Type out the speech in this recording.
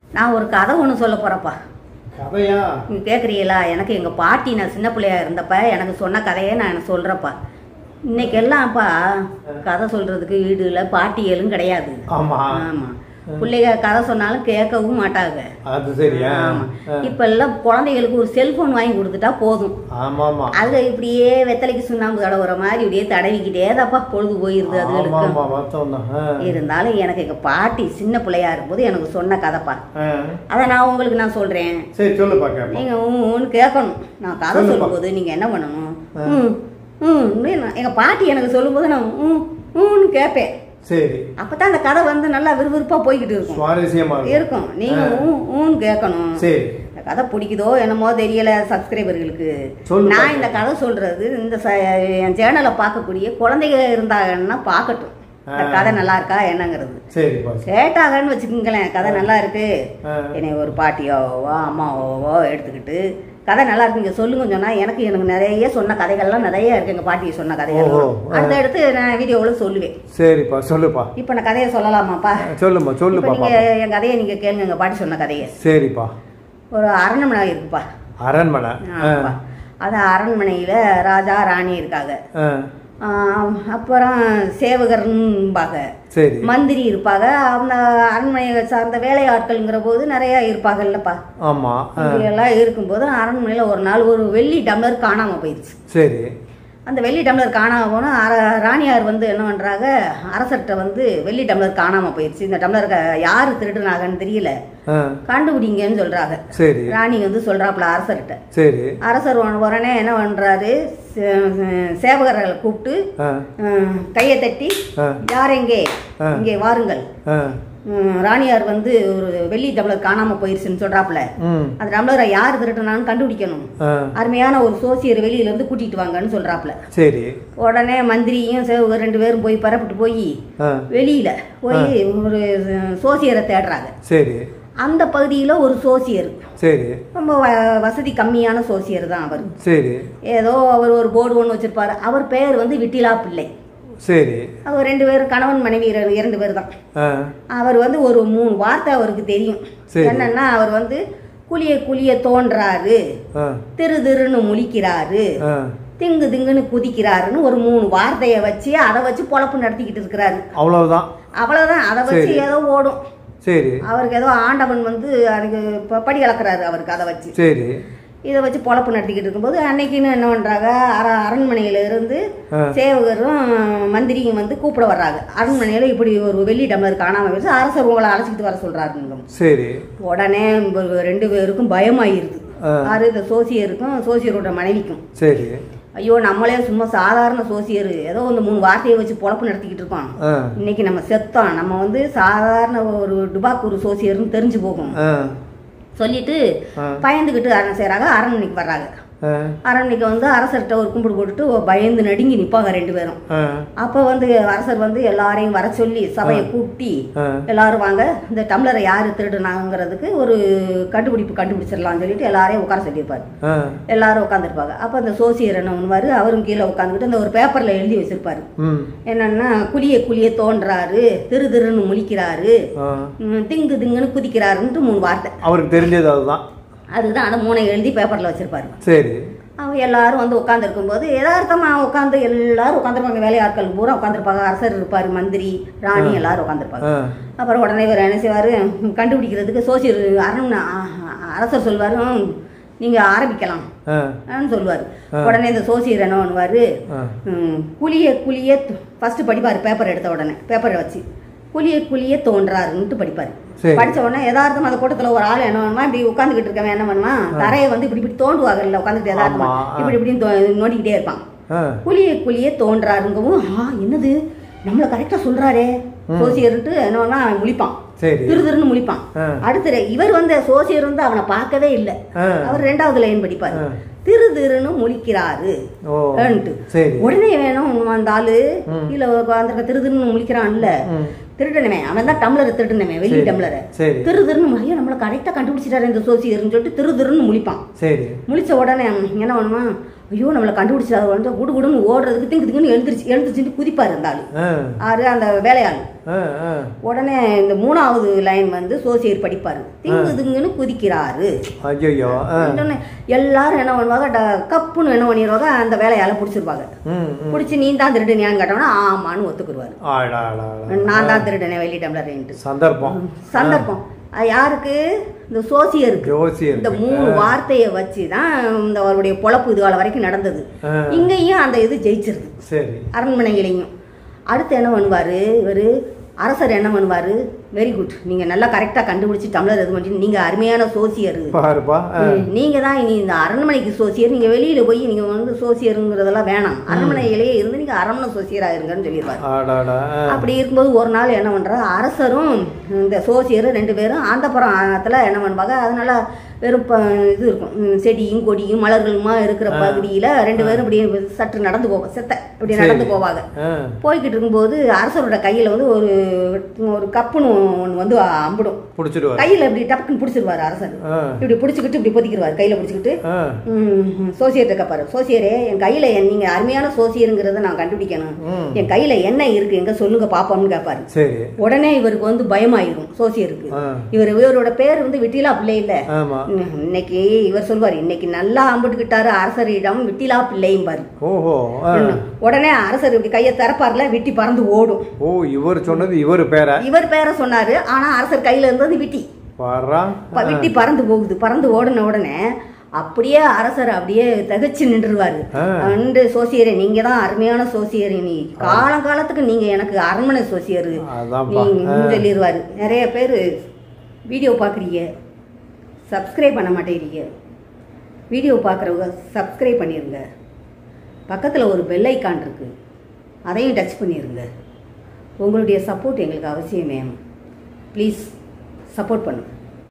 நான் ஒரு கதை ஒன்று சொல்ல போகிறப்பா கதையா நீ கேட்குறீங்களா எனக்கு எங்கள் பாட்டி நான் சின்ன பிள்ளையா இருந்தப்ப எனக்கு சொன்ன கதையே நான் சொல்கிறப்பா இன்னைக்கெல்லாம்ப்பா கதை சொல்கிறதுக்கு வீடுல பாட்டியலும் கிடையாது ஆமா ஆமாம் பிள்ளைங்க கதை சொன்னாலும் கேட்கவும் மாட்டாங்க அது சரியா ஆமாம் இப்போ எல்லாம் குழந்தைகளுக்கு ஒரு செல்ஃபோன் வாங்கி கொடுத்துட்டா போதும் ஆமா ஆமா அது இப்படியே வெத்தலைக்கு சுண்ணாம்பு தடவுற மாதிரி இப்படியே தடவிக்கிட்டே தாப்பா பொழுது போயிருது ஆமா அதுகளுக்கு ஆமா வாஸ்தவம் தான் ஆ. இருந்தாலும் எனக்கு எங்கள் பாட்டி சின்ன பிள்ளையா இருக்கும்போது எனக்கு சொன்ன கதைப்பா ஆ. அதை நான் உங்களுக்கு நான் சொல்கிறேன் சரி சொல்லு பாக்க நீங்கள் ஊன்னு கேட்கணும் நான் கதை சொல்லுப்பா. சொல்லும்போது நீங்கள் என்ன பண்ணணும் ம் ம் எங்கள் பாட்டி எனக்கு சொல்லும்போது நான் ம் ஊன்னு கேட்பேன் சரி அப்போ தான் அந்த கதை வந்து நல்லா விறுவிறுப்பாக போய்கிட்டு இருக்கும் சுவாரஸ்யமா இருக்கும் இருக்கும் நீங்கள் ஊ ஊன்னு கேட்கணும் சரி இந்த கதை பிடிக்குதோ என்னமோ தெரியல சப்ஸ்கிரைபர்களுக்கு சொல்லு நான் பாக்கலாம். இந்த கதை சொல்றது இந்த ச- என் சேனலை பார்க்கக்கூடிய குழந்தைங்க இருந்தாங்கன்னா பார்க்கட்டும் இந்த ஆ. கதை நல்லா இருக்கா என்னங்கிறது சரிப்பா கேட்டாங்கன்னு வச்சுக்கோங்களேன் கதை நல்லா இருக்கு ஆ. என்னை ஒரு பாட்டியோவோ அம்மாவோவோ எடுத்துக்கிட்டு கதை நல்லா இருக்குங்க சொல்லுங்க சொன்னா எனக்கு எனக்கு நிறைய சொன்ன கதைகள்லாம் நிறைய இருக்கு எங்க பாட்டி சொன்ன கதைகள் ஓஹோ, ஆ. அடுத்த எடுத்து நான் வீடியோவில் சொல்லுவேன் சரிப்பா சொல்லுப்பா இப்போ நான் கதையை சொல்லலாமாப்பா சொல்லுமா இப்போ சொல்லுப்பா நீங்க பாப்பா. என் கதையை நீங்க கேளுங்க எங்க பாட்டி சொன்ன கதையை சரிப்பா ஒரு அரண்மனை இருக்குப்பா அரண்மனை ஆ. ஆமாப்பா. அது அரண்மனையில ராஜா ராணி இருக்காங்க ஆ. ஆம், அப்புறம் சேவகர்ன்பாங்க சரி மந்திரி இருப்பாங்க அந்த அரண்மனையை சார்ந்த வேலையாட்கள்ங்கிற போது நிறைய இருப்பாங்கல்லப்பா ஆமா ஆ. இப்படி எல்லாம் இருக்கும்போது அரண்மனையில் ஒரு நாள் ஒரு வெள்ளி டம்ளர் காணாமல் போயிடுச்சு சரி அந்த வெள்ளி டம்ளர் காணாமல் போனால் அர ராணியார் வந்து என்ன பண்ணுறாங்க அரசர்கிட்ட வந்து வெள்ளி டம்ளர் காணாமல் போயிடுச்சு இந்த டம்ளர் யார் திருடுனாங்கன்னு தெரியல ஆ. கண்டுபிடிங்கன்னு சொல்கிறாங்க சரி ராணி வந்து சொல்கிறாப்புல அரசர்கிட்ட சரி அரசர் உடனே- உடனே என்ன பண்ணுறாரு சேவகர்களை கூப்பிட்டு ஆ. அஹ், கையை தட்டி ஆ. யார் எங்கே ஆ. இங்கே வாருங்கள் ஆ. ம், ராணியார் வந்து ஒரு வெள்ளி டம்ளர் காணாமல் போயிடுச்சுன்னு சொல்கிறாப்புல ம் அந்த டம்ளரை யார் திருட்டுனான்னு கண்டுபிடிக்கணும் ஆ. அருமையான ஒரு சோசியர் வெளியில இருந்து கூட்டிட்டு வாங்கன்னு சொல்றாப்புல சரி உடனே மந்திரியும் சேவகர் ரெண்டு பேரும் போய் பரப்பிட்டு போய் ஆ. வெளியில போய் ஒரு சோசியரை தேடுறாங்க சரி அந்த பகுதியில ஒரு சோசியர் சரி ரொம்ப வ- வசதி கம்மியான சோசியர் தான் அவர் சரி ஏதோ அவர் ஒரு போர்டு ஒன்று வச்சிருப்பாரு அவர் பேர் வந்து விட்டிலா பிள்ளை சரி அவர் ரெண்டு பேரும் கணவன் மனைவி இர- இரண்டு பேர் தான் ஆ. அவர் வந்து ஒரு மூணு வார்த்தை அவருக்கு தெரியும் சரி. என்னன்னா அவர் வந்து குளிய குளிய தோன்றாரு ஆ. திரு திருன்னு முழிக்கிறாரு ஆ. திங்கு திங்குன்னு குதிக்கிறாருன்னு ஒரு மூணு வார்த்தையை வச்சு அதை வச்சு பொழப்பு நடத்திக்கிட்டு இருக்கிறாரு அவ்வளவுதான் அவ்வளவுதான் அதை வச்சு சரி. ஏதோ ஓடும் சரி அவருக்கு ஏதோ ஆண்டவன் வந்து அதுக்கு ப- படி கலக்குறாரு அவருக்கு அதை வச்சு சரி இதை வச்சு பொழப்பு நடத்திக்கிட்டு இருக்கும்போது அன்னைக்குன்னு என்ன பண்றாங்க அர அரண்மனையில இருந்து ஆ. சேவகரும் மந்திரியும் வந்து கூப்பிட வர்றாங்க அரண்மனையில இப்படி ஒரு வெள்ளி டம்ளர் காணாம வச்சு அரசர் உங்களை அழைச்சிக்கிட்டு வர சொல்றாருங்க சரி உடனே இவங்க ரெண்டு பேருக்கும் பயமாயிருது ஆ. யாரு இந்த சோசியருக்கும் சோசியரோட மனைவிக்கும் சரி ஐயோ நம்மளே சும்மா சாதாரண சோசியர் ஏதோ இந்த மூணு வார்த்தையை வச்சு பொழப்பு நடத்திக்கிட்டு இருக்கோம் ஆ. இன்னைக்கு நம்ம செத்தோம் நம்ம வந்து சாதாரண ஒரு டுபாக்கூர் சோசியர்னு தெரிஞ்சு போகும் ஆ. சொல்லிட்டு ஆ. பயந்துக்கிட்டு என்ன செய்றாங்க அரண்மனைக்கு வர்றாங்க ஆ. அரண்மனைக்கு வந்து அரசர்கிட்ட ஒரு கும்பிடு போட்டுட்டு பயந்து நடுங்கி நிற்பாங்க ரெண்டு பேரும் ஆ. அப்போ வந்து அரசர் வந்து எல்லாரையும் வர சொல்லி சபையை கூட்டி ஆ. எல்லாரும் வாங்க இந்த டம்ளரை யார் திருடுனாங்கிறதுக்கு ஒரு கண்டுபிடிப்பு கண்டுபிடிச்சிடலாம்னு சொல்லிட்டு எல்லாரையும் உட்கார சொல்லியிருப்பாரு ஆ. எல்லாரும் உட்காந்துருப்பாங்க அப்போ அந்த சோசியர் என்ன பண்ணுவார் அவரும் கீழே உட்காந்துக்கிட்டு அந்த ஒரு பேப்பரில் எழுதி வச்சிருப்பாரு ம் என்னன்னா குளிய குளிய தோன்றாரு திரு திருன்னு முழிக்கிறாரு ஆ. ம், திங்கு திங்குன்னு குதிக்கிறாருன்ட்டு மூணு வார்த்தை அவருக்கு தெரிஞ்சது அதுதான் அதுதான் அந்த மூணை எழுதி பேப்பரில் வச்சிருப்பாரு சரி அவங்க எல்லாரும் வந்து உட்காந்துருக்கும் போது யதார்த்தமாக உட்காந்து எல்லாரும் உட்காந்துருப்பாங்க வேலையாட்கள் பூரா உட்காந்துருப்பாங்க அரசர் இருப்பார் மந்திரி ராணி எல்லாரும் உட்காந்துருப்பாங்க ஆ. அப்புறம் உடனே இவர் என்ன செய்வார் கண்டுபிடிக்கிறதுக்கு சோசியல் அரண்மனை அ- அரசர் சொல்வார் நீங்கள் ஆரம்பிக்கலாம் ஆ. ன்னு சொல்லுவார் உடனே இந்த சோசியர் என்ன பண்ணுவார் ஆ. குளிய குளிய ஃபர்ஸ்ட் படிப்பார் பேப்பர் எடுத்த உடனே பேப்பரை வச்சு குளிய குளிய தோன்றாருன்ட்டு படிப்பார் சரி. படிச்ச உடனே யதார்த்தம் அந்த கூட்டத்தில் ஒரு ஆள் என்ன பண்ணுவான் இப்படி உட்காந்துக்கிட்டு இருக்கவன் என்ன பண்ணுவான் தரையை வந்து இப்படி இப்படி தோண்டுவாங்கல்ல உட்காந்துட்டு யதார்த்தமா ஆமா. இப்படி இப்படின்னு தோ- நோண்டிக்கிட்டே இருப்பான் ஆ. குளிய குளிய தோன்றாருங்கவும் ஆ என்னது நம்மளை கரெக்டாக சொல்றாரே சோசியர்ன்ட்டு என்ன பண்ணா அவன் முழிப்பான் சரி திரு திருன்னு முழிப்பான் ஆ. அடுத்து ரெ- இவர் வந்து சோசியர் வந்து அவனை பார்க்கவே இல்லை ஆ. அவர் ரெண்டாவது லைன் படிப்பார் ஆ. திரு திருன்னு முழிக்கிறாரு ஓ ன்ட்டு. சரி உடனே வேணும் அந்த ஆளு கீழே உட்காந்துருக்க திரு திருன்னு முழிக்கிறான்ல ம். திருடனமே அவன் தான் டம்ளரை திருடனமே வெள்ளி சரி. டம்ளரை சரி திரு திருன்னு ஐயோ நம்மளை கரெக்டாக கண்டுபிடிச்சிட்டாரு இந்த சோசியர்னு சொல்லிட்டு திரு திருன்னு முழிப்பான் சரி முழிச்ச உடனே என்ன பண்ணுமா ஐயோ நம்மளை கண்டுபிடிச்சி அவர் வந்து குடு குடுன்னு ஓடுறதுக்கு திங்கு திங்குன்னு எழுந்திரிச்சு எழுந்திரிச்சுட்டு குதிப்பார் இருந்தாலும் ஆ ஆறு அந்த வேலையாள் ஆ ஆ உடனே இந்த மூணாவது லைன் வந்து சோசியர் படிப்பாரு திங்கு திங்குன்னு குதிக்கிறாரு ஐயோ ஆ உடனே எல்லாரும் என்ன பண்ணுவாங்க ட- கப்புன்னு என்ன பண்ணிடுவாங்க அந்த வேலையால பிடிச்சிருவாங்க ம் ம் பிடிச்சி நீ தான் திருடுனியான்னு கேட்டோம்னா ஆமான்னு ஒத்துக்குருவாரு ஆடா ஆடா ஆடா. நான் தான் திருடனே வெள்ளி டம்ளர்ன்ட்டு சந்தர்ப்பம் சந்தர்ப்பம் அது யாருக்கு இந்த சோசியருக்கு ஜோசியர் இந்த மூணு வார்த்தையை வச்சு தான் இந்த அவருடைய பொழப்பு இது காலம் வரைக்கும் நடந்தது ஆ. இங்கேயும் அந்த இது ஜெயிச்சிருது சரி அரண்மனைகளையும் அடுத்து என்ன பண்ணுவார் இவர் அரசர் என்ன பண்ணுவார் வெரி குட் நீங்கள் நல்லா கரெக்டாக கண்டுபிடிச்சி டம்ளர் இது பண்ணி நீங்கள் அருமையான சோசியர் பாருப்பா ஆ நீங்கள் தான் இனி இந்த அரண்மனைக்கு சோசியர் நீங்கள் வெளியில் போய் நீங்கள் வந்து சோசியருங்கிறதெல்லாம் வேணாம் அரண்மனையிலேயே இருந்து நீங்கள் அரண்மனை சோசியராக இருங்கன்னு சொல்லிடுவார் ஆடாடா ஆ அப்படி இருக்கும்போது ஒரு நாள் என்ன பண்ணுறாரு அரசரும் இந்த சோசியரும் ரெண்டு பேரும் அந்த புறத்தில் என்ன பண்ணுவாங்க அதனால வெறும் ப- இது இருக்கும் ம், செடியும் கொடியும் மலர்களுமா இருக்கிற பகுதியில் ரெண்டு பேரும் இப்படி சற்று நடந்து போவாங்க செத்த இப்படி சரி. நடந்து போவாங்க ஆ போய்கிட்டு இருக்கும்போது அரசரோட கையில் வந்து ஒரு ஒரு கப்புன்னு ஒன்று வந்து அம்பிடும் பிடிச்சிடுவார் கையில் இப்படி டப்புன்னு பிடிச்சிருவாரு அரசர் ஆ இப்படி பிடிச்சிக்கிட்டு இப்படி பொதிக்கிடுவார் கையில் பிடிச்சிக்கிட்டு ஆ சோசியர்கிட்ட கேட்பாரு சோசியரே என் கையில் நீங்கள் அருமையான சோசியருங்கிறத நான் கண்டுபிடிக்கணும் ம் என் கையில் என்ன இருக்கு எங்க சொல்லுங்க பாப்போம்னு கேட்பாரு சரி உடனே இவருக்கு வந்து பயமாயிரும் சோசியருக்கு ஆ இவர் இவரோட பேர் வந்து விட்டிலா பிள்ளை இல்ல ஆமா இன்ன- இன்னைக்கு இவர் சொல்வார் இன்னைக்கு நல்லா அம்பிட்டுக்கிட்டாரு அரசரிடம் விட்டிலா பிள்ளையும்பாரு ஓஹோ ஆ உடனே அரசர் இப்படி கையை திறப்பார்ல விட்டி பறந்து ஓடும் ஓ இவர் சொன்னது இவர் பேர இவர் பேரை சொன்னாரு ஆனா அரசர் கையில இருந்தது விட்டி பாரா ப- விட்டி பறந்து போகுது பறந்து ஓடின உடனே அப்படியே அரசர் அப்படியே தகச்சு நின்றுருவாரு ஆ. அண்டு சோசியரே நீங்க தான் அருமையான சோசியர் நீ காலங்காலத்துக்கு நீங்க எனக்கு அரண்மனை சோசியர் அதான்ப்பா நீ சொல்லிடுவாரு நிறைய பேர் வீடியோ பார்க்குறீங்க சப்ஸ்கிரைப் பண்ண மாட்டேங்கிறீங்க வீடியோ பார்க்குறவங்க சப்ஸ்கிரைப் பண்ணிடுங்க பக்கத்தில் ஒரு பெல் ஐக்கான் இருக்குது அதையும் டச் பண்ணிடுங்க உங்களுடைய சப்போர்ட் எங்களுக்கு அவசியம் வேணும் ப்ளீஸ் சப்போர்ட் பண்ணுங்க